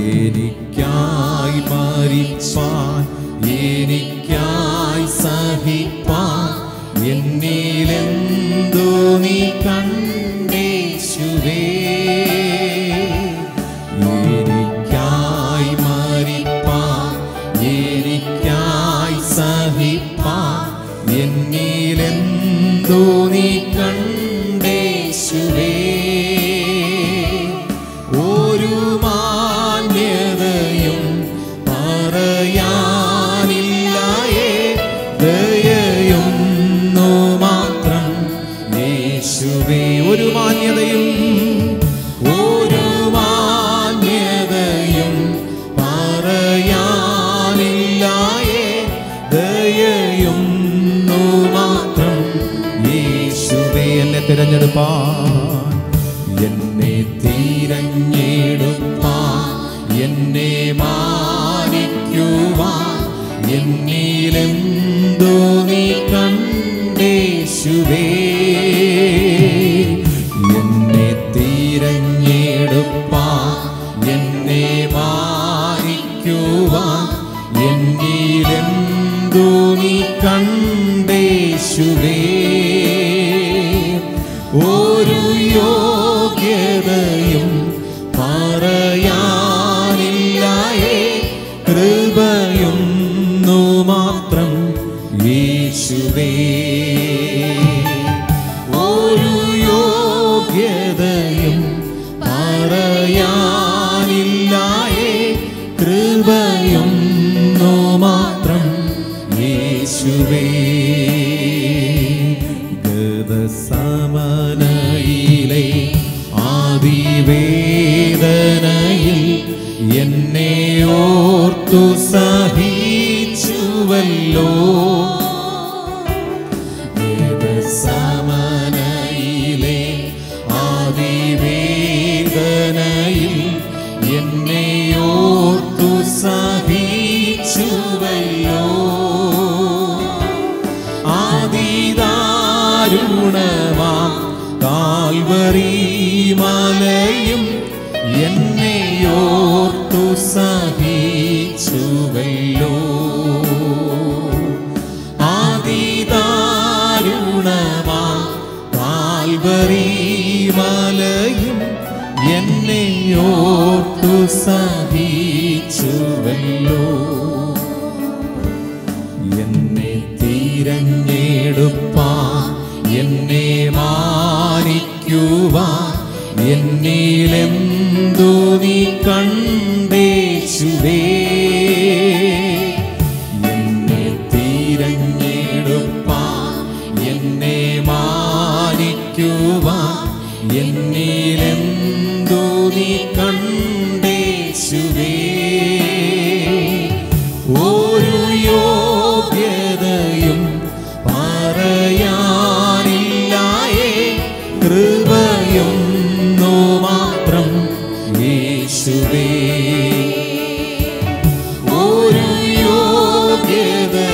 എനിക്കായി മരിപ്പാൻ എനിക്കായി സഹിപ്പാൻ എന്നിലെന്തോ നീ കണ്ടേശുവേ എനിക്കായി മരിപ്പാൻ എനിക്കായി സഹിപ്പാൻ എന്നിലെന്തോ നീ കണ്ടേശുവേ ഒരു മാന്യതയും പറയാനില്ലായേ ദയയൊന്നു മാത്രം യേശുവേ ഒരു മാന്യതയും ഒരു മാന്യതയും പറയാനില്ലായേ ദയയൊന്നു മാത്രം യേശുവേ എന്നെ തിരഞ്ഞെടുപ്പാൻ എന്നെ തിരഞ്ഞെടുപ്പാൻ എന്നെ മാനിക്കുവാൻ എന്നിലെന്തോ നീ കണ്ടേശുവേ എന്നെ തിരഞ്ഞെടുപ്പാൻ എന്നെ മാനിക്കുവാൻ എന്നിലെന്തോ നീ കണ്ടേശുവേ ഒരു യോഗ്യതയും പറയാനില്ലായേ കൃപയൊന്നു മാത്രം യേശുവേ ഒരു യോഗ്യതയും പറയാനില്ലായേ കൃപയൊന്നു മാത്രം യേശുവേ ഗതസമനയിലെ ആദിവേദനയിൽ എന്നെ ഓർത്തു സഹിച്ചുവല്ലോ സമനയിലെ ആദിവേദനയിൽ എന്നെ ഓർത്തു സഹിച്ചുവല്ലോ ആദിദാരുണമാം കാൽവരി മലയും എന്നെ ഓർത്തു സഹിച്ചുവല്ലോ ആദിദാരുണമാ കാൽവരി മലയും എന്നെ ഓർത്തു സഹിച്ചുവല്ലോ എന്നെ തിരഞ്ഞെടുപ്പാൻ എന്നെ മാനിക്കുവാൻ എന്നിലെന്തോ നീ കണ്ടേശുവേ എന്നെ തിരഞ്ഞെടുപ്പാൻ എന്നെ മാനിക്കുവാൻ എന്നിലെന്തോ നീ കണ്ടേശുവേ ഒരു യോഗ്യതയും പറയാനില്ലായേ കൃപയൊന്നു മാത്രം യേശുവേ ഒരു യോഗ്യത